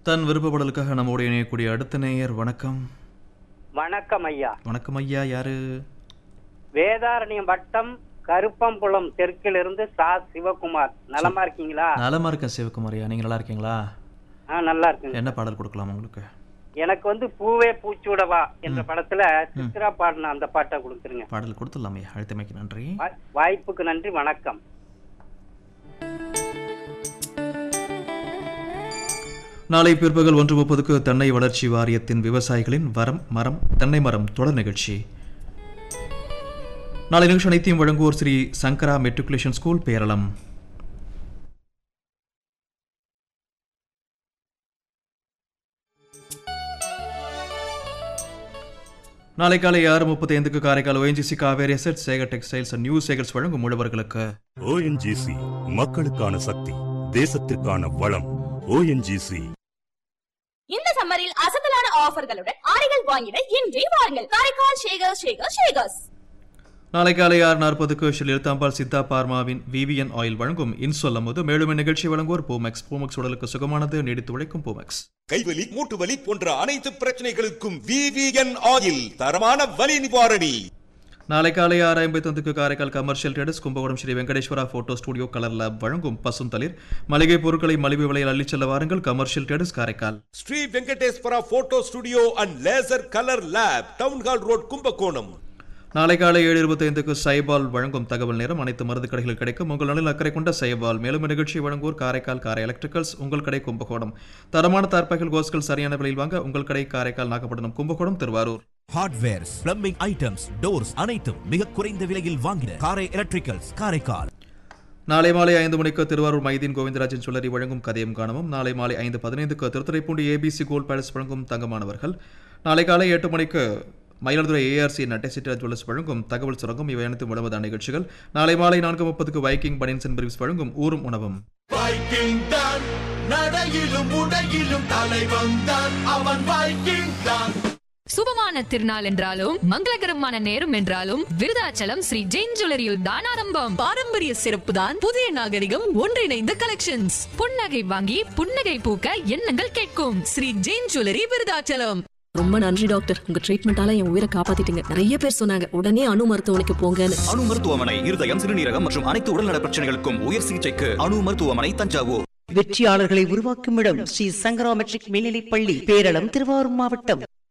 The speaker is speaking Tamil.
தன் விருப்பப்படலுக்காக நம்மோடு இணையக்கூடிய அடுத்த நேயர் வணக்கம் வணக்கம் ஐயா வணக்கம் ஐயா யாரு வேதாரண்யம் வட்டம் கருப்பம்புலம் தெற்கிலிருந்து சா சிவகுமார் நலமா இருக்கீங்களா நலமா இருக்கேன் சிவகுமார் ஐயா நீங்க நல்லா இருக்கீங்களா ஆ நல்லா இருக்குங்க என்ன பாடல் கொடுக்கலாம் உங்களுக்கு எனக்கு வந்து பூவே பூச்சூடவா என்ற படத்துல சித்ரா பாடின அந்த பாட்டை கொடுத்துருங்க பாடல் கொடுத்துடலாம் ஐயா அழைத்தமைக்கு நன்றி வா- வாய்ப்புக்கு நன்றி வணக்கம் நாளை பிற்பகல் ஒன்று முப்பதுக்கு தென்னை வளர்ச்சி வாரியத்தின் விவசாயிகளின் வரம் மரம் தென்னை மரம் தொடர் நிகழ்ச்சி நாளை நிகழ்ச்சி அனைத்தையும் வழங்குவோர் ஸ்ரீ சங்கரா மெட்ரிகுலேஷன் ஸ்கூல் பேரளம் நாளை காலை ஆறு முப்பத்தி ஐந்துக்கு Karaikal ONGC Kaveri Z Sekar textiles and new Sekar's வழங்கும் உழவர்களுக்கு ஓஎன்ஜிசி மக்களுக்கான சக்தி தேசத்திற்கான வளம் ஓஎன்ஜிசி இந்த சம்மரில் அசத்தலான ஆஃபர்களுடன் ஆடைகள் வாங்கிட இன்றே வாருங்கள் காரைக்கால் ஷேகர் ஷேகர் ஷேகர்ஸ் நாளை காலை ஆறு நாற்பதுக்கு ஷில் எழுத்தாம்பாள் சித்தா பார்மாவின் விவிஎன் ஆயில் வழங்கும் இன்சொல்லும் போது மேலும் இந்நிகழ்ச்சி வழங்குவோர் பூமெக்ஸ் பூமெக்ஸ் உடலுக்கு சுகமானது நீடித்து உழைக்கும் பூமெக்ஸ் கைவலி மூட்டு வலி போன்ற அனைத்து பிரச்சனைகளுக்கும் விவிஎன் ஆயில் தரமான வலி நிவாரணி நாளை காலை ஆறு ஐம்பத்தொந்துக்கு Karaikal commercial traders Kumbakonam Sri Venkateswara photo studio colour lab வழங்கும் பசுந்தளிர் மளிகை பொருட்களை மலிவு விலையில் அள்ளிச் செல்ல வாருங்கள் commercial traders Karaikal Sri Venkateswara photo studio and laser colour lab town hall road Kumbakonam நாளை காலை ஏழு இருபத்தைந்துக்கு சைபால் வழங்கும் தகவல் நேரம் அனைத்து மருந்து கடைகளில் கிடைக்கும் உங்கள் நலில் அக்கறை கொண்ட சைபால் மேலும் நிகழ்ச்சி வழங்குவோர் காரைக்கால் காரை எலக்ட்ரிக்கல்ஸ் உங்கள் கடை கும்பகோணம் தரமான தார்ப்பாய்கள் கோஸ்கள் சரியான விலையில் வாங்க உங்கள் கடை Karaikal Nagapattinam Kumbakonam Thiruvarur hardwares plumbing items doors அனைத்தும் மிக குறைந்த விலையில் வாங்கின காரை எலக்ட்ரிக்கல்ஸ் காரைக்கால் நாளை மாலை ஐந்து மணிக்கு திருவாரூர் மைதீன் கோவிந்தராஜன் சொல்லரி வழங்கும் கதையும் காணவும் நாளை மாலை ஐந்து பதினைந்துக்கு திருத்துறைப்பூண்டி ஏபிசி கோல்ட் பேலஸ் வழங்கும் தங்கமானவர்கள் நாளை காலை எட்டு மணிக்கு மயிலாடுதுறை ஏஆர்சி நட்டசிட்டா ஜுவல்லர்ஸ் வழங்கும் தகவல் சுரங்கம் இவை அனைத்தும் உணவுதான் நிகழ்ச்சிகள் நாளை மாலை நான்கு முப்பதுக்கு வைக்கிங் பனின்ஸ் அண்ட் பிரிவ்ஸ் வழங்கும் ஊரும் உணவும் வைக்கிங் தான் நடையிலும் உடையிலும் தலைவன் தான் அவன் வைக்கிங் தான் சுபமான திருநாள் என்றாலும் மங்களகரமான நேரம் என்றாலும் விருதாச்சலம் ஸ்ரீ ஜெயின் ஜுவல்லரியில் தான் ஆரம்பம் பாரம்பரிய சிறப்பு தான் புதிய நாகரிகம் ஒன்றிணைந்த கலெக்ஷன்ஸ் புன்னகை வாங்கி புன்னகை பூக்க எண்ணங்கள் கேட்கும் ஸ்ரீ ஜெயின் ஜுவல்லரி விருதாச்சலம் ரொம்ப நன்றி டாக்டர் உங்க ட்ரீட்மெண்டால என் உயிரை காப்பாத்திட்டீங்க நிறைய பேர் சொன்னாங்க உடனே அணு மருத்துவமனைக்கு போங்கன்னு அணு மருத்துவமனை இருதயம் சிறுநீரகம் மற்றும் அனைத்து உடல்நல பிரச்சனைகளுக்கும் உயர் சிகிச்சைக்கு அணு மருத்துவமனை தஞ்சாவூர் வெற்றியாளர்களை உருவாக்கும் இடம் ஸ்ரீ சங்கரா மெட்ரிக் மேல்நிலைப் பள்ளி பேரளம் திருவாரூர் மாவட்டம்